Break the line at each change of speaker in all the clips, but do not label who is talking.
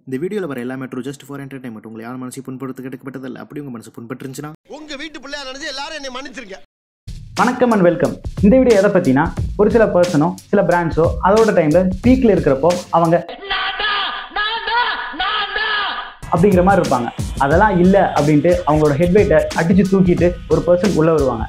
இந்த வீடியோவில் வர எல்லாமே ட்ரூ ஜஸ்ட் ஃபார் என்டர்டைன்மெண்ட் உங்களை யார் மனசு புண்படுத்து கிடைக்கப்பட்டதில்லை அப்படி உங்கள் மனசு புண்பட்டுருந்துச்சுன்னா
உங்க வீட்டு பிள்ளையா நினைச்சு எல்லாரும் என்னை மன்னிச்சிருங்க
வணக்கம் அண்ட் வெல்கம் இந்த வீடியோ எதை பற்றினா ஒரு சில பர்சனோ சில பிராண்ட்ஸோ அதோட டைமில் பீக்கில் இருக்கிறப்போ அவங்க அப்படிங்கிற மாதிரி இருப்பாங்க அதெல்லாம் இல்லை அப்படின்ட்டு அவங்களோட ஹெட் வெயிட்டை அடித்து தூக்கிட்டு ஒரு பர்சன் உள்ளே வருவாங்க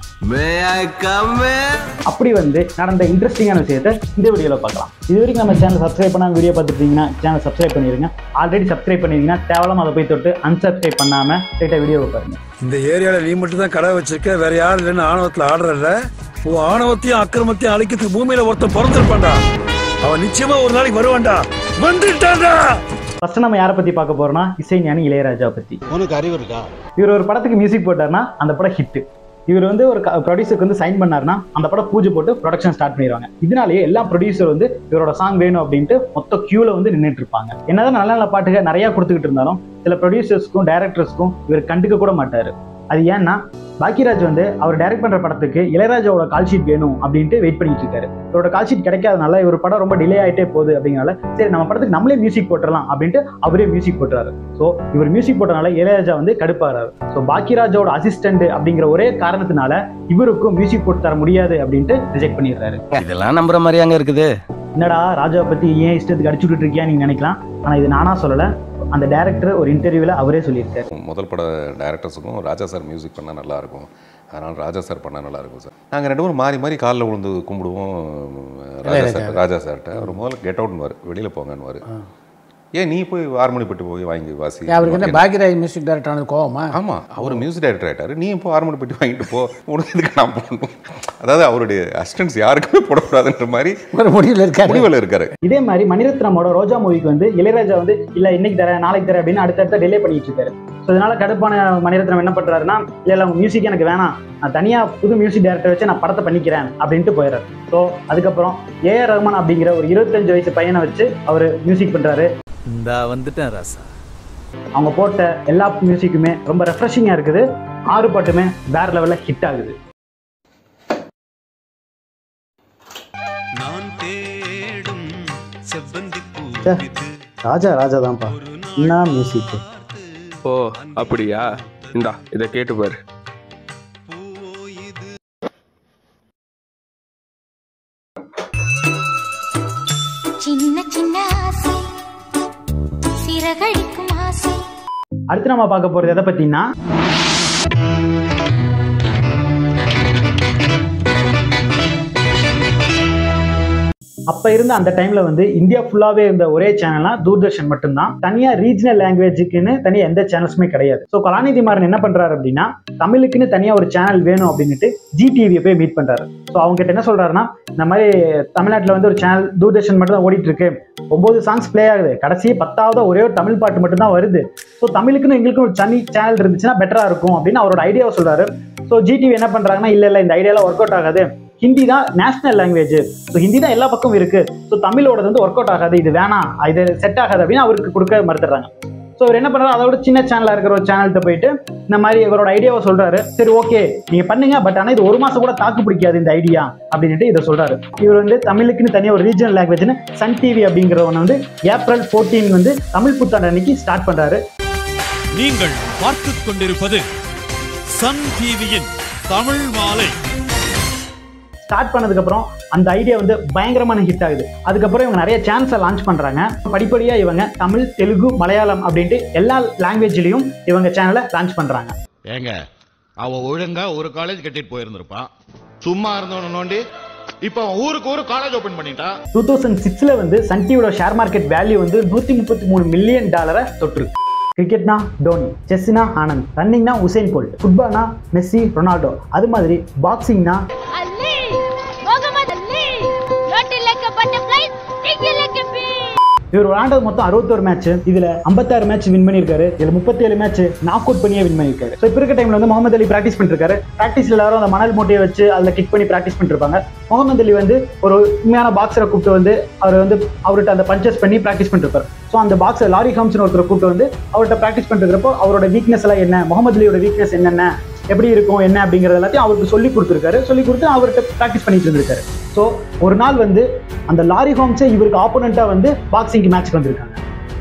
அப்படி வந்து நடந்த இன்ட்ரெஸ்டிங்கான விஷயத்தை இந்த வீடியோவில் பார்க்கலாம் இது வரைக்கும் நம்ம சேனல் சப்ஸ்கிரைப் பண்ணாம வீடியோ பார்த்துட்டீங்கன்னா சேனல் சப்ஸ்கிரைப் பண்ணிடுங்க ஆல்ரெடி சப்ஸ்கிரைப் பண்ணிருந்தீங்கன்னா தேவலாம் அதை போய் தொட்டு அன்சப்ஸ்கிரைப் பண்ணாமல் ஸ்ட்ரைட்டாக வீடியோவை பாருங்க
இந்த ஏரியால நீ மட்டும் தான் கடை வச்சிருக்க வேற யாரும் இல்லைன்னு ஆணவத்துல ஆடுறல உன் ஆணவத்தையும் அக்கிரமத்தையும் அழிக்கிறதுக்கு பூமியில ஒருத்தன் பிறந்திருப்பான்டா அவன் நிச்சயமா ஒரு நாளைக்கு வருவான்டா வந்துட்டான்டா
ஃபர்ஸ்ட் நம்ம யாரை பற்றி பார்க்க போறோம்னா இசைஞானி இளையராஜா பற்றி
உனக்கு அறிவு இருக்கா
இவர் ஒரு படத்துக்கு மியூசிக் போட்டார்னா அந்த படம் ஹிட் இவர் வந்து ஒரு ப்ரொடியூசருக்கு வந்து சைன் பண்ணாருன்னா அந்த படம் பூஜை போட்டு ப்ரொடக்ஷன் ஸ்டார்ட் பண்ணிடுவாங்க இதனாலேயே எல்லா ப்ரொடியூசர் வந்து இவரோட சாங் வேணும் அப்படின்ட்டு மொத்த கியூல வந்து நின்றுட்டு இருப்பாங்க என்னதான் நல்ல நல்ல பாட்டுகள் நிறைய கொடுத்துக்கிட்டு இருந்தாலும் சில ப்ரொடியூசர்ஸ்க்கும் டைரக்டர்ஸ்க்கும் இவர் கண்டுக்க கூட மாட்டாரு அது ஏன்னா பாக்கியராஜ் வந்து அவர் டைரக்ட் பண்ற படத்துக்கு இளையராஜாவோட கால் ஷீட் வேணும் அப்படின்ட்டு வெயிட் பண்ணிட்டு இருக்காரு இவரோட கால் ஷீட் கிடைக்காதனால இவர் படம் ரொம்ப டிலே ஆயிட்டே போகுது அப்படிங்கனால சரி நம்ம படத்துக்கு நம்மளே மியூசிக் போட்டுடலாம் அப்படின்ட்டு அவரே மியூசிக் போட்டுறாரு ஸோ இவர் மியூசிக் போட்டனால இளையராஜா வந்து கடுப்பாகிறாரு ஸோ பாக்கியராஜாவோட அசிஸ்டன்ட் அப்படிங்கிற ஒரே காரணத்தினால இவருக்கும் மியூசிக் போட்டு தர முடியாது அப்படின்ட்டு ரிஜெக்ட் பண்ணிடுறாரு
இதெல்லாம் நம்புற மாதிரியாங்க இருக்குது
என்னடா ராஜாவை பத்தி ஏன் இஷ்டத்துக்கு அடிச்சு விட்டுட்டு இருக்கியா நீங்க நினைக்கலாம் ஆனா இது நானா சொல்லல அந்த டைரக்டர் ஒரு இன்டர்வியூல அவரே சொல்லியிருக்காரு
முதல் பட டேரக்டர்ஸுக்கும் ராஜா சார் மியூசிக் பண்ணால் நல்லாயிருக்கும் அதனால் ராஜா சார் பண்ணால் நல்லாயிருக்கும் சார் நாங்கள் ரெண்டு பேரும் மாறி மாறி காலில் விழுந்து கும்பிடுவோம் ராஜா சார் ராஜா சார்கிட்ட அவர் முதல்ல கெட் அவுட்னுவார் வெளியில் போங்கன்னுவார் ஏன் நீ போய் ஹார்மோனி பெட்டி போய் வாங்கி வாசி
அவருக்கு என்ன பாக்யராஜ் மியூசிக் டைரக்டர் ஆனது கோவமா
ஆமாம் அவர் மியூசிக் டைரக்டர் ஆகிட்டார் நீ இப்போ ஹார்மோனி பெட்டி வாங்கிட்டு போ உனக்கு இதுக்கு நான் போடணும் அதாவது அவருடைய அசிஸ்டன்ஸ் யாருக்குமே போடக்கூடாதுன்ற மாதிரி
ஒரு முடிவில் இருக்காரு
முடிவில் இருக்காரு
இதே மாதிரி மணிரத்னமோட ரோஜா மூவிக்கு வந்து இளையராஜா வந்து இல்ல இன்னைக்கு தரேன் நாளைக்கு தரேன் அப்படின்னு அடுத்தடுத்த டிலே பண்ணிட்டு இருக்காரு ஸோ இதனால கடுப்பான மணிரத்னம் என்ன பண்றாருன்னா இல்ல இல்ல உங்க மியூசிக் எனக்கு வேணாம் நான் தனியா புது மியூசிக் டைரக்டர் வச்சு நான் படத்தை பண்ணிக்கிறேன் அப்படின்ட்டு போயிடுறாரு ஸோ அதுக்கப்புறம் ஏஆர் ரஹ்மான் அப்படிங்கிற ஒரு இருபத்தஞ்சு வயசு பையனை வச்சு அவர் மியூசிக் பண்றாரு
இந்த வந்துட்டேன் ராசா
அவங்க போட்ட எல்லா மியூசிக்குமே ரொம்ப ரெஃப்ரெஷிங்காக இருக்குது ஆறு பாட்டுமே வேற லெவலில் ஹிட் ஆகுது ச்சே, ராஜா ராஜா தான்ப்பா என்ன மியூசிக்
ஓ அப்படியா இந்தா இதை கேட்டு பாரு
சின்ன சின்ன ஆசை சிறகடிக்கும் ஆசை
அடுத்து நம்ம பார்க்க போறது எதை பத்தினா அப்ப இருந்த அந்த டைம்ல வந்து இந்தியா ஃபுல்லாவே இருந்த ஒரே சேனல்னா தூர்தர்ஷன் மட்டும்தான் தனியா ரீஜனல் லாங்குவேஜுக்குன்னு தனியா எந்த சேனல்ஸுமே கிடையாது ஸோ கலாநிதி மாறன் என்ன பண்றாரு அப்படின்னா தமிழுக்குன்னு தனியா ஒரு சேனல் வேணும் அப்படின்னுட்டு ஜி டிவியை போய் மீட் பண்றாரு ஸோ அவங்க கிட்ட என்ன சொல்றாருன்னா இந்த மாதிரி தமிழ்நாட்டில் வந்து ஒரு சேனல் தூர்தர்ஷன் மட்டும் தான் ஓடிட்டு இருக்கு ஒன்பது சாங்ஸ் ப்ளே ஆகுது கடைசி பத்தாவது ஒரே ஒரு தமிழ் பாட்டு மட்டும் தான் வருது ஸோ தமிழுக்குன்னு எங்களுக்கும் ஒரு தனி சேனல் இருந்துச்சுன்னா பெட்டரா இருக்கும் அப்படின்னு அவரோட ஐடியாவை சொல்றாரு ஸோ ஜிடிவி என்ன பண்றாங்கன்னா இல்ல இல்ல இந்த ஐடியாலாம் ஒர்க் அவுட் ஆகாது ஹிந்தி தான் நேஷனல் லாங்குவேஜ் ஸோ ஹிந்தி தான் எல்லா பக்கமும் இருக்கு ஸோ தமிழோடது வந்து ஒர்க் அவுட் ஆகாது இது வேணாம் இது செட் ஆகாது அப்படின்னு அவருக்கு கொடுக்க மறுத்துறாங்க ஸோ அவர் என்ன பண்றாரு அதோட சின்ன சேனலா இருக்கிற ஒரு சேனல்கிட்ட போயிட்டு இந்த மாதிரி இவரோட ஐடியாவை சொல்றாரு சரி ஓகே நீங்க பண்ணுங்க பட் ஆனால் இது ஒரு மாசம் கூட தாக்கு பிடிக்காது இந்த ஐடியா அப்படின்ட்டு இதை சொல்றாரு இவர் வந்து தமிழுக்குன்னு தனியாக ஒரு ரீஜனல் லாங்குவேஜ்னு சன் டிவி அப்படிங்கிறவன வந்து ஏப்ரல் 14 வந்து தமிழ் புத்தாண்டு அன்னைக்கு ஸ்டார்ட் பண்றாரு
நீங்கள் பார்த்துக் கொண்டிருப்பது சன் டிவியின் தமிழ் மாலை
ஸ்டார்ட் பண்ணதுக்கப்புறம் அந்த ஐடியா வந்து பயங்கரமான ஹிட் ஆகுது அதுக்கப்புறம் இவங்க நிறைய சேனல்ஸை லான்ச் பண்ணுறாங்க படிப்படியாக இவங்க தமிழ் தெலுங்கு மலையாளம் அப்படின்ட்டு எல்லா லாங்குவேஜ்லேயும் இவங்க சேனலை லான்ச் பண்ணுறாங்க
ஏங்க அவ ஒழுங்கா ஒரு காலேஜ் கட்டிட்டு போயிருந்திருப்பான் சும்மா இருந்தவன நோண்டி இப்ப அவன் ஊருக்கு ஊரு காலேஜ் ஓபன் பண்ணிட்டான்
டூ தௌசண்ட் சிக்ஸில் வந்து சன் டிவியோட ஷேர் மார்க்கெட் வேல்யூ வந்து நூற்றி முப்பத்தி மூணு மில்லியன் டாலரை தொற்றுருக்கு கிரிக்கெட்னா டோனி செஸ்னா ஆனந்த் ரன்னிங்னா உசைன் போல்ட் ஃபுட்பால்னா மெஸ்ஸி ரொனால்டோ அது மாதிரி பாக்ஸிங்னா
Ali Muhammad Ali float like a butterfly sticky like a bee
இவர் விளையாண்டது மொத்தம் அறுபத்தோரு மேட்ச் இதுல 56 மேட்ச் வின் பண்ணியிருக்காரு இதுல 37 மேட்ச் நாக் அவுட் பண்ணியே வின் பண்ணியிருக்காரு ஸோ இப்போ இருக்க டைம்ல வந்து முகமது அலி பிராக்டிஸ் பண்ணிருக்காரு பிராக்டிஸ் எல்லாரும் அந்த மணல் மூட்டையை வச்சு அதுல கிக் பண்ணி பிராக்டிஸ் பண்ணிருப்பாங்க முகமது அலி வந்து ஒரு உண்மையான பாக்ஸரை கூப்பிட்டு வந்து அவர் வந்து அவர்கிட்ட அந்த பஞ்சஸ் பண்ணி பிராக்டிஸ் பண்ணிருப்பாரு ஸோ அந்த பாக்ஸர் லாரி ஹாம்ஸ்னு ஒருத்தர் கூப்பிட்டு வந்து அவர்கிட்ட பிராக்டிஸ் பண்ணிருக்கிறப்போ அவரோட வீக்னஸ் எல்லாம் என்ன முகமது அலியோட வீக்னஸ் என்னென்ன எப்படி இருக்கும் என்ன அப்படிங்கிறது எல்லாத்தையும் அவருக்கு சொல்லி கொடுத்துருக்காரு சொல்லி கொடுத்து அவர்கிட்ட ப்ராக்டிஸ் பண்ணிட்டு இருந்திருக்காரு ஸோ ஒரு நாள் வந்து அந்த லாரி ஹோம்ஸே இவருக்கு ஆப்போனண்ட்டாக வந்து பாக்ஸிங்க்கு மேட்ச் வந்திருக்காங்க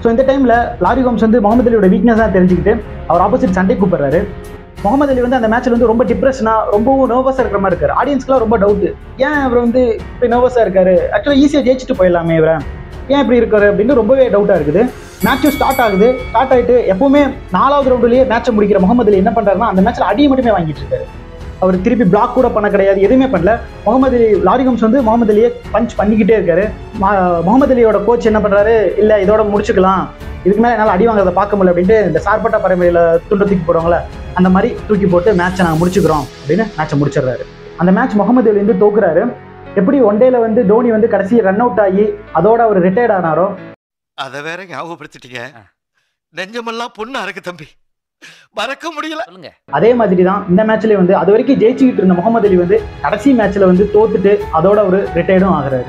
ஸோ இந்த டைமில் லாரி கோம்ஸ் வந்து முகமது அலியோட வீக்னஸாக தெரிஞ்சுக்கிட்டு அவர் ஆப்போசிட் சண்டை கூப்பிடுறாரு முகமது அலி வந்து அந்த மேட்ச்ல வந்து ரொம்ப டிப்ரெஷனா ரொம்பவும் நர்வஸாக இருக்கிற மாதிரி இருக்காரு ஆடியன்ஸ்க்குலாம் ரொம்ப டவுட் ஏன் அவர் வந்து இப்போ நர்வஸாக இருக்காரு ஆக்சுவலாக ஈஸியாக ஜெயிச்சுட்டு போயிடலாமே இவரை ஏன் இப்படி இருக்காரு அப்படின்னு ரொம்பவே டவுட்டாக இருக்குது மேட்சும் ஸ்டார்ட் ஆகுது ஸ்டார்ட் ஆகிட்டு எப்பவுமே நாலாவது ரவுண்டுலேயே மேட்சை முடிக்கிற முகமது அலி என்ன பண்ணுறாருன்னா அந்த மேட்ச்சில் அடியை மட்டுமே வாங்கிட்டு இருக்காரு அவர் திருப்பி பிளாக் கூட பண்ண கிடையாது எதுவுமே பண்ணல முகமது அலி லாரிகம்ஸ் வந்து முகமது அலியை பஞ்ச் பண்ணிக்கிட்டே இருக்காரு ம- முகமது அலியோட கோச் என்ன பண்றாரு இல்ல இதோட முடிச்சுக்கலாம் இதுக்கு மேல என்னால் அடி வாங்குறத பார்க்க முடியல அப்படின்ட்டு இந்த சார்பட்டா பரம்பரையில துண்டு தூக்கி போடுவாங்களே அந்த மாதிரி தூக்கி போட்டு மேட்சை நாங்கள் முடிச்சுக்கிறோம் அப்படின்னு மேட்சை முடிச்சிடுறாரு அந்த மேட்ச் முகமது அலி வந்து தோக்குறாரு எப்படி ஒன் டேல வந்து தோனி வந்து கடைசி ரன் அவுட் ஆகி அதோட அவர் ரிட்டையர்ட் ஆனாரோ
அத வேற ஞாபகப்படுத்திட்டீங்க நெஞ்சமெல்லாம் பொண்ணா இருக்கு தம்பி மறக்க முடியல
அதே மாதிரி தான் இந்த மேட்ச்லயே வந்து அது வரைக்கும் ஜெயிச்சுக்கிட்டு இருந்த முகமது அலி வந்து கடைசி மேட்ச்ல வந்து தோத்துட்டு அதோட ஒரு ரிட்டையர்டும் ஆகுறாரு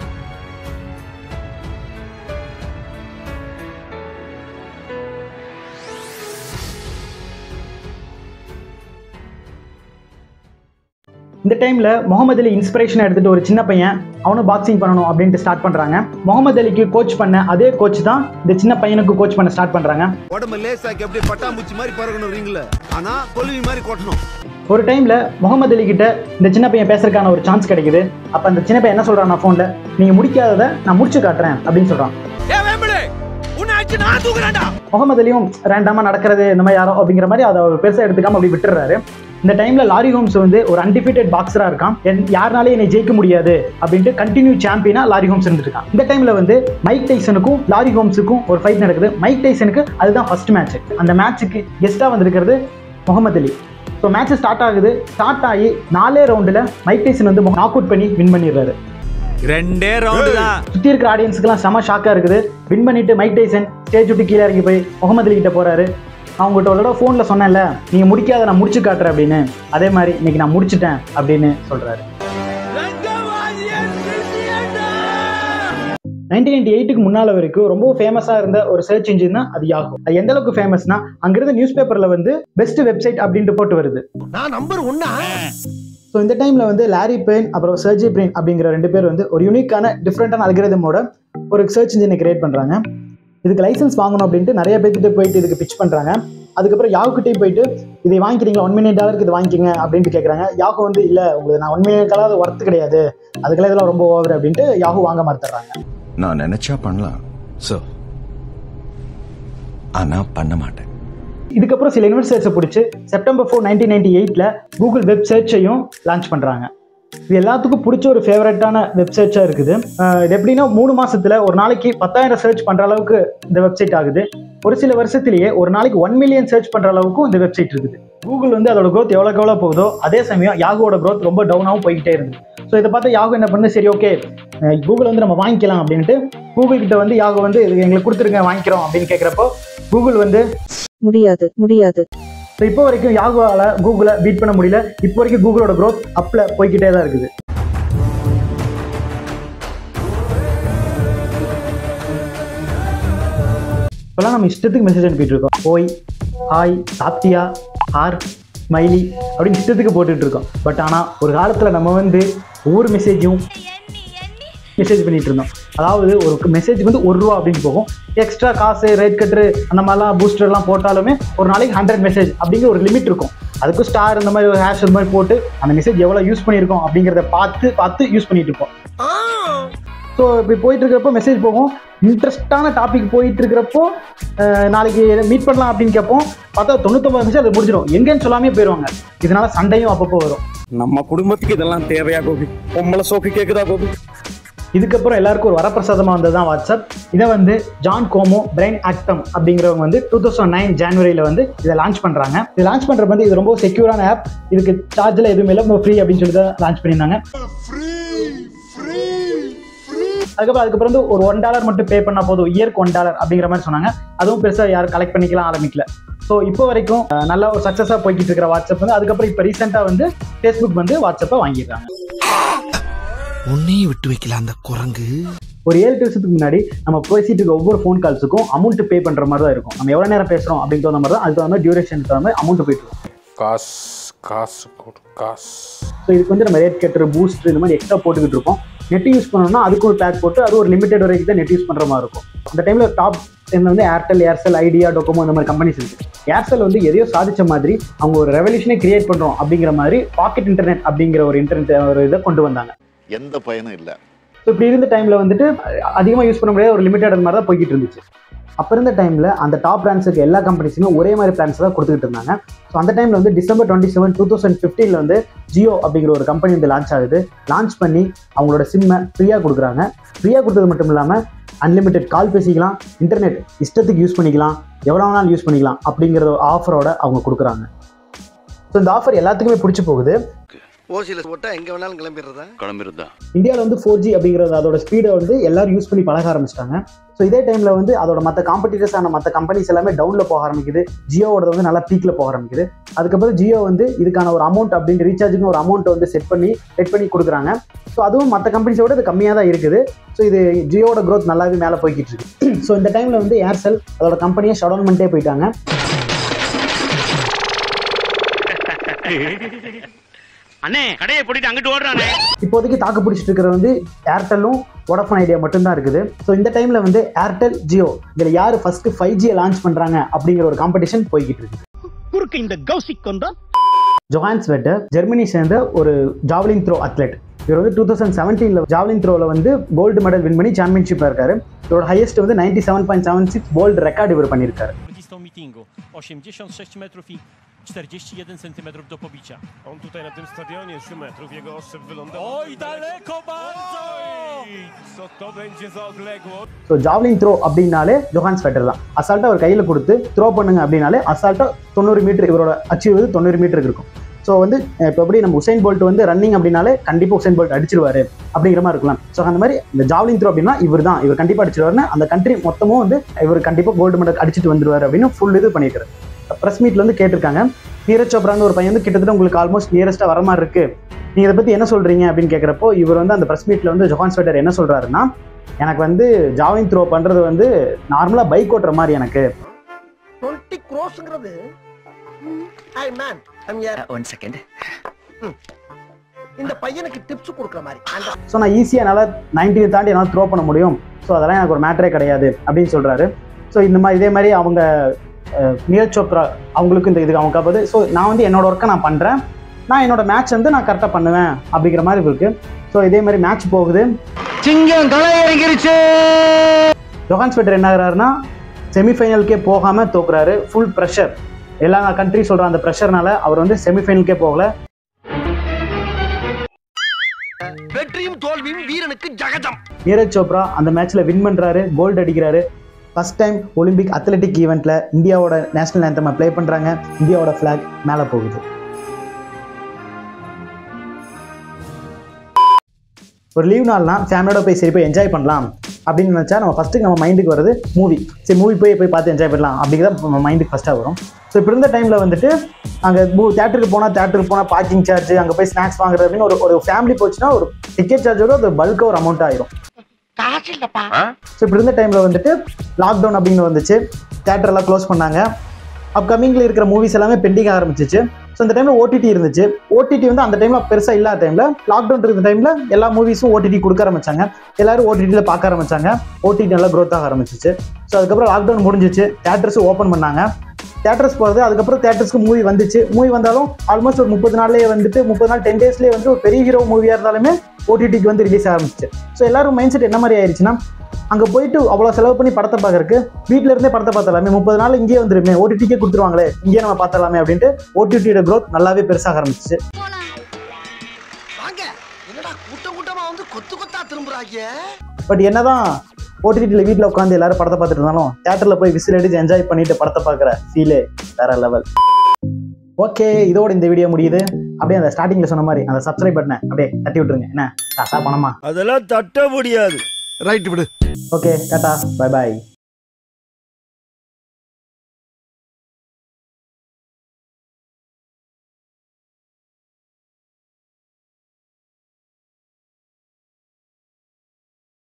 இந்த டைம்ல முகமது அலி இன்ஸ்பிரேஷன் எடுத்துட்டு ஒரு சின்ன பையன் அவனும் பாக்ஸிங் பண்ணணும் அப்படின்ட்டு ஸ்டார்ட் பண்றாங்க முகமது அலிக்கு கோச் பண்ண அதே கோச் தான் இந்த சின்ன பையனுக்கு கோச் பண்ண ஸ்டார்ட் பண்றாங்க
உடம்பு லேசாக்கி அப்படியே பட்டாம்பூச்சி மாதிரி பறக்கணும் ரிங்ல ஆனா கொலுவி மாதிரி கொட்டணும்
ஒரு டைம்ல முகமது அலி கிட்ட இந்த சின்ன பையன் பேசுறதுக்கான ஒரு சான்ஸ் கிடைக்குது அப்ப அந்த சின்ன பையன் என்ன சொல்றான் நான் போன்ல நீங்க முடிக்காததை நான் முடிச்சு காட்டுறேன் அப்படின்னு சொல்றான் முகமது அலியும் ரேண்டமா நடக்கிறது இந்த மாதிரி யாரோ அப்படிங்கிற மாதிரி அதை அவர் பெருசா எடுத்துக்காம அப்படி விட்டுறாரு இந்த டைம்ல லாரி ஹோம்ஸ் வந்து ஒரு அன்டிஃபீட்டட் பாக்ஸரா இருக்கான் என்- யாருனாலே என்னை ஜெயிக்க முடியாது அப்படின்ட்டு கண்டினியூ சாம்பியனா லாரி ஹோம்ஸ் இருந்திருக்கான் இந்த டைம்ல வந்து மைக் டைசனுக்கும் லாரி ஹோம்ஸுக்கும் ஒரு ஃபைட் நடக்குது மைக் டைசனுக்கு அதுதான் ஃபர்ஸ்ட் மேட்ச் அந்த மேட்ச்சுக்கு கெஸ்டா வந்திருக்கிறது Muhammad Ali so match start ஆகுது ஸ்டார்ட் ஆகி நாலே ரவுண்டில் மைக் டைசன் வந்து நாக் அவுட் பண்ணி வின் பண்ணிடுறாரு
ரெண்டே ரவுண்டு தான்
சுற்றி இருக்கிற ஆடியன்ஸுக்குலாம் செம ஷாக்காக இருக்குது வின் பண்ணிட்டு மைக் டைசன் ஸ்டேஜ் விட்டு கீழே இறங்கி போய் முகமது அலி கிட்ட போறாரு நான் உங்கள்கிட்ட ஒரு தடவை ஃபோனில் சொன்னேன்ல நீங்கள் முடிக்காத நான் முடிச்சு காட்டுறேன் அப்படின்னு அதே மாதிரி இன்னைக்கு நான் முடிச்சிட்டேன் அப்படின்னு சொல்றாரு நைன்டீன் நைன்டி எயிட்டுக்கு முன்னால வரைக்கும் ரொம்ப ஃபேமஸாக இருந்த ஒரு சர்ச் இன்ஜின் தான் அது யாகும் அது எந்த அளவுக்கு ஃபேமஸ்னா அங்கிருந்த நியூஸ் பேப்பரில் வந்து பெஸ்ட் வெப்சைட் அப்படின்ட்டு போட்டு வருது
நான் நம்பர் ஒன்னா
ஸோ இந்த டைமில் வந்து லாரி பெயின் அப்புறம் சர்ஜி பிரெயின் அப்படிங்கிற ரெண்டு பேர் வந்து ஒரு யூனிக்கான டிஃப்ரெண்டான அல்கிரதமோட ஒரு சர்ச் இன்ஜினை கிரியேட் பண்ணுறாங்க இதுக்கு லைசன்ஸ் வாங்கணும் அப்படின்ட்டு நிறைய பேர்த்திட்ட போயிட்டு இதுக்கு பிச் பண்ணுறாங்க அதுக்கப்புறம் யாவுக்கிட்டே போயிட்டு இதை வாங்கிக்கிறீங்களா ஒன் மில்லியன் டாலருக்கு இது வாங்கிக்கங்க அப்படின்ட்டு கேட்குறாங்க யாகு வந்து இல்லை உங்களுக்கு நான் ஒன் மில்லியன் டாலர் அது ஒர்த்து கிடையாது அதுக்கெல்லாம் இதெல்லாம் ரொம்ப ஓவர் அப்படின்ட்டு யாகு வாங்க மறுத்துறாங்க
நான் நினைச்சா பண்ணலாம் சோ ஆனா பண்ண மாட்டேன்
இதுக்கப்புறம் சில இன்வெஸ்டர்ஸை பிடிச்சி செப்டம்பர் ஃபோர் நைன்டீன் நைன்டி எயிட்டில் கூகுள் வெப் சர்ச்சையும் லான்ச் பண்ணுறாங்க இது எல்லாத்துக்கும் பிடிச்ச ஒரு ஃபேவரட்டான வெப் சர்ச்சாக இருக்குது அஹ் இது எப்படின்னா மூணு மாசத்துல ஒரு நாளைக்கு பத்தாயிரம் சர்ச் பண்ணுற அளவுக்கு இந்த வெப்சைட் ஆகுது ஒரு சில வருஷத்திலேயே ஒரு நாளைக்கு ஒன் மில்லியன் சர்ச் பண்ணுற அளவுக்கும் இந்த வெப்சைட் இருக்குது கூகுள் வந்து அதோட growth எவ்வளோக்கு எவ்வளோ போகுதோ அதே சமயம் யாகுவோட growth ரொம்ப டவுனாகவும் போய்கிட்டே இருந்தது ஸோ இதை பார்த்து யாகு என்ன பண்ணு சரி ஓகே கூகுள் வந்து நம்ம வாங்கிக்கலாம் அப்படின்ட்டு கூகுள் கிட்ட வந்து யாகு வந்து இது எங்களுக்கு கொடுத்துருங்க வாங்கிக்கிறோம் அப்படின்னு கேட்குறப்போ கூகுள் வந்து
முடியாது முடியாது
ஸோ இப்போ வரைக்கும் யாகுவால கூகுளை பீட் பண்ண முடியல இப்போ வரைக்கும் கூகுளோட growth அப்ல போய்கிட்டே தான் இருக்குது இப்போலாம் நம்ம இஷ்டத்துக்கு மெசேஜ் அனுப்பிட்டு இருக்கோம் ஓய் ஹாய் சாப்பிட்டியா ஆர் ஸ்மைலி அப்படின்னு இஷ்டத்துக்கு போட்டுட்டு இருக்கோம் பட் ஆனால் ஒரு காலத்தில் நம்ம வந்து ஒவ்வொரு மெசேஜும் மெசேஜ் பண்ணிட்டு இருந்தோம் அதாவது ஒரு மெசேஜ் வந்து ஒரு ரூபா அப்படின்னு போகும் எக்ஸ்ட்ரா காசு ரேட் கட்டு அந்த மாதிரிலாம் பூஸ்டர் எல்லாம் போட்டாலுமே ஒரு நாளைக்கு ஹண்ட்ரட் மெசேஜ் அப்படிங்கிற ஒரு லிமிட் இருக்கும் அதுக்கும் ஸ்டார் இந்த மாதிரி ஒரு ஹேஷ் இந்த மாதிரி போட்டு அந்த மெசேஜ் எவ்வளோ யூஸ் பண்ணியிருக்கோம் அப்படிங்கிறத பார்த்து பார்த்து யூஸ் பண்ணிட்டு இருப்போம் ஸோ இப்படி போயிட்டு இருக்கிறப்போ மெசேஜ் போகும் இன்ட்ரெஸ்டான டாபிக் போயிட்டு இருக்கிறப்போ அஹ், நாளைக்கு மீட் பண்ணலாம் அப்படின்னு கேட்போம் பார்த்தா தொண்ணூத்தொம்பது நிமிஷம் அது முடிஞ்சிடும் எங்கேன்னு சொல்லாமே போயிடுவாங்க இதனால சண்டையும் அப்பப்போ வரும்
நம்ம குடும்பத்துக்கு இதெல்லாம் தேவையா கோபி பொம்பளை சோக்கு கேக்குதா கோபி
இதுக்கப்புறம் எல்லாருக்கும் ஒரு வரப்பிரசாதமாக வந்தது தான் வாட்ஸ்அப் இதை வந்து ஜான் கோமோ பிரைன் ஆக்டம் அப்படிங்கிறவங்க வந்து டூ தௌசண்ட் நைன் ஜான்வரியில் வந்து இதை லான்ச் பண்ணுறாங்க இது லான்ச் பண்ணுறது வந்து இது ரொம்ப செக்யூரான ஆப் இதுக்கு சார்ஜில் எதுவுமே இல்லை ஃப்ரீ அப்படின்னு சொல்லி தான் லான்ச் பண்ணியிருந்தாங்க அதுக்கப்புறம் அதுக்கப்புறம் வந்து ஒரு ஒன் டாலர் மட்டும் பே பண்ணால் போதும் இயர்க்கு ஒன் டாலர் அப்படிங்கிற மாதிரி சொன்னாங்க அதுவும் பெருசாக யாரும் கலெக்ட் பண்ணிக்கலாம் ஆரம்பிக்கல ஸோ இப்போ வரைக்கும் அஹ், நல்ல ஒரு சக்ஸஸாக போய்கிட்டு இருக்கிற வாட்ஸ்அப் வந்து அதுக்கப்புறம் இப்போ ரீசெண்டாக வந்து ஃபேஸ்புக் வந்து வாட்ஸ்அப்பை வாங்கிடுறாங்க
உன்னையும் விட்டு வைக்கல அந்த குரங்கு
ஒரு ஏழு எட்டு வருஷத்துக்கு முன்னாடி நம்ம பேசிட்டு இருக்க ஒவ்வொரு ஃபோன் கால்ஸுக்கும் அமௌண்ட் பே பண்ற மாதிரி தான் இருக்கும் நம்ம எவ்வளவு நேரம் பேசுறோம் அப்படின்னு தகுந்த மாதிரி தான் அதுக்கு தகுந்த மாதிரி டியூரேஷன் தகுந்த மாதிரி அமௌண்ட் போயிட்டு இருக்கும்
காசு காசு கொடு காசு
ஸோ இதுக்கு வந்து நம்ம ரேட் கட்டர் பூஸ்ட் இந்த மாதிரி எக்ஸ்ட்ரா போட்டுக்கிட்டு இருப்போம் நெட் யூஸ் பண்ணணும்னா அதுக்கு ஒரு பேக் போட்டு அது ஒரு லிமிடெட் வரைக்கும் தான் நெட் யூஸ் பண்ற மாதிரி இருக்கும் அந்த டைம்ல டாப் இதில் வந்து ஏர்டெல் ஏர்செல் ஐடியா டொக்கோமோ இந்த மாதிரி கம்பெனிஸ் இருக்கு ஏர்செல் வந்து எதையோ சாதிச்ச மாதிரி அவங்க ஒரு ரெவல்யூஷனே கிரியேட் பண்றோம் அப்படிங்கிற மாதிரி பாக்கெட் இன்டர்நெட் அப்படிங்கிற ஒரு இன்டர்நெட் ஒரு இதை கொண்டு வந்தாங்க
எந்த பயனும் இல்லை
ஸோ இப்படி இருந்த டைமில் வந்துட்டு அதிகமாக யூஸ் பண்ண முடியாத ஒரு லிமிட்டட் மாதிரி தான் போய்கிட்டு இருந்துச்சு அப்போ இருந்த டைமில் அந்த டாப் பிராண்ட்ஸுக்கு எல்லா கம்பெனிஸுமே ஒரே மாதிரி பிளான்ஸ் தான் கொடுத்துக்கிட்டு இருந்தாங்க ஸோ அந்த டைமில் வந்து December twenty seven two thousand ஃபிஃப்டீனில் வந்து ஜியோ அப்படிங்கிற ஒரு கம்பெனி வந்து லான்ச் ஆகுது லான்ச் பண்ணி அவங்களோட சிம்மை ஃப்ரீயாக கொடுக்குறாங்க ஃப்ரீயாக கொடுத்தது மட்டும் இல்லாமல் அன்லிமிட்டெட் கால் பேசிக்கலாம் இன்டர்நெட் இஷ்டத்துக்கு யூஸ் பண்ணிக்கலாம் எவ்வளோ வேணாலும் யூஸ் பண்ணிக்கலாம் அப்படிங்கிற ஆஃபரோட அவங்க கொடுக்குறாங்க ஸோ இந்த ஆஃபர் எல்லாத்துக்குமே பிடிச்சி போகுது
ஓசியில போட்டா எங்க வேணாலும் கிளம்பிடுறதா
கிளம்பிருந்தா
இந்தியாவில் வந்து ஃபோர் ஜி அப்படிங்கிறது அதோட ஸ்பீடை வந்து எல்லாரும் யூஸ் பண்ணி பழக ஆரம்பிச்சிட்டாங்க ஸோ இதே டைமில் வந்து அதோட மற்ற காம்படிட்டர்ஸான மற்ற கம்பெனிஸ் எல்லாமே டவுனில் போக ஆரம்பிக்குது ஜியோவோட வந்து நல்லா பீக்கில் போக ஆரம்பிக்குது அதுக்கப்புறம் ஜியோ வந்து இதுக்கான ஒரு அமௌண்ட் அப்படின்னு ரீசார்ஜுக்கு ஒரு அமௌண்ட் வந்து செட் பண்ணி செட் பண்ணி கொடுக்குறாங்க ஸோ அதுவும் மற்ற கம்பெனிஸோட இது கம்மியாக தான் இருக்குது ஸோ இது ஜியோட க்ரோத் நல்லாவே மேலே போய்கிட்டு இருக்கு ஸோ இந்த டைமில் வந்து ஏர்செல் அதோட கம்பெனியை ஷட் டவுன் பண்ணிட்டே போயிட்டாங்க
அண்ணே கடையை போட்டுட்டு அங்கிட்டு ஓடுறானே
இப்போதைக்கு தாக்கு பிடிச்சிட்டு இருக்கிறது வந்து ஏர்டெல்லும் வோடஃபோன் ஐடியா மட்டும்தான் இருக்குது ஸோ இந்த டைமில் வந்து ஏர்டெல் ஜியோ இதில் யார் ஃபர்ஸ்ட் ஃபைவ் ஜியை லான்ச் பண்ணுறாங்க அப்படிங்கிற ஒரு காம்படிஷன் போய்கிட்டு இருக்கு
குறுக்கு இந்த கௌசிக் கொண்டா
ஜொஹான்ஸ் வெட்டர் ஜெர்மனி சேர்ந்த ஒரு ஜாவ்லின் த்ரோ அத்லெட் இவர் வந்து டூ தௌசண்ட் செவன்டீனில் ஜாவ்லின் த்ரோவில் வந்து கோல்டு மெடல் வின் பண்ணி சாம்பியன்ஷிப்பில் இருக்காரு இவரோட ஹையஸ்ட் வந்து ninety seven point seven six gold record இவர் பண்ணியிருக்காரு
meetingu 86 metrów i 41 centymetrów do pobicia.
On tutaj na tym stadionie 3 metrów, jego ostrzew wylądował.
Oj, daleko bardzo!
Co to będzie za odległość?
So javelin throw அப்படின்னாலே Johannes வெட்டர் தான் அசால்ட்டாக அவர் கையில் கொடுத்து throw பண்ணுங்க அப்படின்னாலே அசால்ட்டாக தொண்ணூறு மீட்டர் இவரோட அச்சீவ் வந்து தொண்ணூறு மீட்டருக்கு இருக்கும் ஸோ வந்து இப்போ எப்படி நம்ம உசைன் போல்ட் வந்து ரன்னிங் அப்படின்னாலே கண்டிப்பாக உசைன் போல்ட் அடிச்சிருவாரு அப்படிங்கிற மாதிரி இருக்கலாம் ஸோ அந்த மாதிரி இந்த ஜாவ்லின் த்ரோ அப்படின்னா இவர் தான் இவர் கண்டிப்பாக அடிச்சிருவாருன்னு அந்த கண்ட்ரி மொத்தமும் வந்து இவர் கண்டிப்பாக கோல்டு மெடல் அடிச்சிட்டு வந்துருவாரு அப்படின்னு ஃபுல் இது பண்ணியிருக்காரு ப்ரெஸ் மீட்ல வந்து கேட்டிருக்காங்க நீரஜ் சோப்ரான்னு ஒரு பையன் வந்து கிட்டத்தட்ட உங்களுக்கு ஆல்மோஸ்ட் நியரஸ்ட்டாக வர மாதிரி இருக்கு நீங்க இதை பத்தி என்ன சொல்றீங்க அப்படின்னு கேட்குறப்போ இவர் வந்து அந்த ப்ரெஸ் மீட்ல வந்து ஜொஹான் ஸ்வெட்டர் என்ன சொல்றாருன்னா எனக்கு வந்து ஜாவின் த்ரோ பண்றது வந்து நார்மலா பைக் ஓட்டுற மாதிரி எனக்கு
டுவெண்ட்டி க்ரோஸ்ங்கிறது ஐ மேன் ஐம் யார் ஒன் செகண்ட் இந்த பையனுக்கு டிப்ஸ் கொடுக்குற மாதிரி அந்த
ஸோ நான் ஈஸியாக என்னால் நைன்டீன் தாண்டி என்னால் த்ரோ பண்ண முடியும் ஸோ அதெல்லாம் எனக்கு ஒரு மேட்டரே கிடையாது அப்படின்னு சொல்கிறாரு ஸோ இந்த மாதிரி இதே மாதிரி அவங்க அஹ், நீரஜ் சோப்ரா அவங்களுக்கு இந்த இதுக்கு அவங்க காப்பாது ஸோ நான் வந்து என்னோட ஒர்க்கை நான் பண்ணுறேன் நான் என்னோட மேட்ச் வந்து நான் கரெக்டாக பண்ணுவேன் அப்படிங்கிற மாதிரி இருக்கு ஸோ இதே மாதிரி மேட்ச் போகுது
சிங்கம் களை இறங்கிருச்சு
ஜொஹான்ஸ் ஃபெட்டர் என்ன ஆகுறாருன்னா செமிஃபைனலுக்கே போகாமல் தோக்குறாரு ஃபுல் ப்ரெஷர் எல்லா கண்ட்ரி சொல்கிற அந்த ப்ரெஷர்னால அவர் வந்து செமிஃபைனலுக்கே போகல
வெற்றியும் தோல்வியும் வீரனுக்கு ஜகஜம்
நீரஜ் சோப்ரா அந்த மேட்ச்ல வின் பண்றாரு கோல்டு அடிக்கிறாரு ஃபர்ஸ்ட் டைம் ஒலிம்பிக் அத்லெட்டிக் ஈவெண்ட்ல இந்தியாவோட நேஷனல் anthem ப்ளே பண்றாங்க இந்தியாவோட ஃபிளாக் மேலே போகுது ஒரு லீவ் நாள்னா ஃபேமிலியோட போய் சரி போய் என்ஜாய் பண்ணலாம் அப்படின்னு நினச்சா நம்ம ஃபஸ்ட்டு நம்ம மைண்டுக்கு வருது மூவி சரி மூவி போய் போய் பார்த்து என்ஜாய் பண்ணலாம் அப்படிங்கிறத நம்ம மைண்டுக்கு ஃபஸ்ட்டாக வரும் ஸோ இப்போ இருந்த டைமில் வந்துட்டு அங்கே மூ தேட்டருக்கு போனால் தேட்டருக்கு போனால் பார்க்கிங் சார்ஜ் அங்கே போய் ஸ்நாக்ஸ் வாங்குறது அப்படின்னு ஒரு ஒரு ஃபேமிலி போச்சுன்னா ஒரு டிக்கெட் சார்ஜோட அது பல்காக ஒரு அமௌண்ட் ஆயிரும்
காசு இல்லப்பா
ஸோ இப்படி இருந்த டைமில் வந்துட்டு லாக்டவுன் அப்படின்னு வந்துச்சு தேட்டர் எல்லாம் க்ளோஸ் பண்ணாங்க அப்கமிங்கில் இருக்கிற மூவிஸ் எல்லாமே பெண்டிங் ஆரம்பிச்சிச்சு ஸோ இந்த டைமில் ஓடிடி இருந்துச்சு ஓடிடி வந்து அந்த டைமில் பெருசாக இல்லாத டைமில் லாக்டவுன் இருக்கிற டைமில் எல்லா மூவிஸும் ஓடிடி கொடுக்க ஆரம்பிச்சாங்க எல்லாரும் ஓடிடியில் பார்க்க ஆரம்பிச்சாங்க ஓடிடி நல்லா க்ரோத் ஆக ஆரம்பிச்சிச்சு ஸோ அதுக்கப்புறம் லாக்டவுன் முடிஞ்சிச்சு தேட்டர்ஸ் ஓப்பன் பண்ணாங்க தேட்டர்ஸ் போகிறது அதுக்கப்புறம் தேட்டர்ஸ்க்கு மூவி வந்துச்சு மூவி வந்தாலும் ஆல்மோஸ்ட் ஒரு முப்பது நாள்லேயே வந்துட்டு முப்பது நாள் டென் டேஸ்லேயே வந்து ஒரு பெரிய ஹீரோ மூவியாக இருந்தாலுமே ஓடிடிக்கு வந்து ரிலீஸ் ஆரம்பிச்சிச்சு ஸோ எல்லாரும் மைண்ட் செட் என்ன மாதிரி ஆயிடுச்சுன்னா அங்கே போயிட்டு அவ்வளோ செலவு பண்ணி படத்தை பார்க்கறக்கு வீட்டில இருந்தே படத்தை பார்த்தலாமே முப்பது நாள் இங்கேயே வந்துருமே ஓடிடிக்கே கொடுத்துருவாங்களே இங்கேயே நம்ம பார்த்தலாமே அப்படின்ட்டு ஓடிடியோட க்ரோத் நல்லாவே பெருசாக ஆரம்பிச்சிச்சு
வாங்க என்னடா கூட்டம் கூட்டமா வந்து கொத்து கொத்தா திரும்புறாங்க
பட் என்னதான் ஓடிடியில் வீட்டில் உட்காந்து எல்லாரும் படத்தை பார்த்துட்டு இருந்தாலும் தேட்டரில் போய் விசில் அடிச்சு என்ஜாய் பண்ணிட்டு படத்தை பார்க்குற ஃபீலே வேற லெவல் ஓகே இதோட இந்த வீடியோ முடியுது அப்படியே அந்த ஸ்டார்டிங்ல சொன்ன மாதிரி அந்த சப்ஸ்கிரைப் பட்டனை அப்படியே தட்டி விட்டுருங்க என்ன காசா பணமா
அதெல்லாம் தட்ட முடியாது
ரைட் விடு
ஓகே டாடா பை பாய்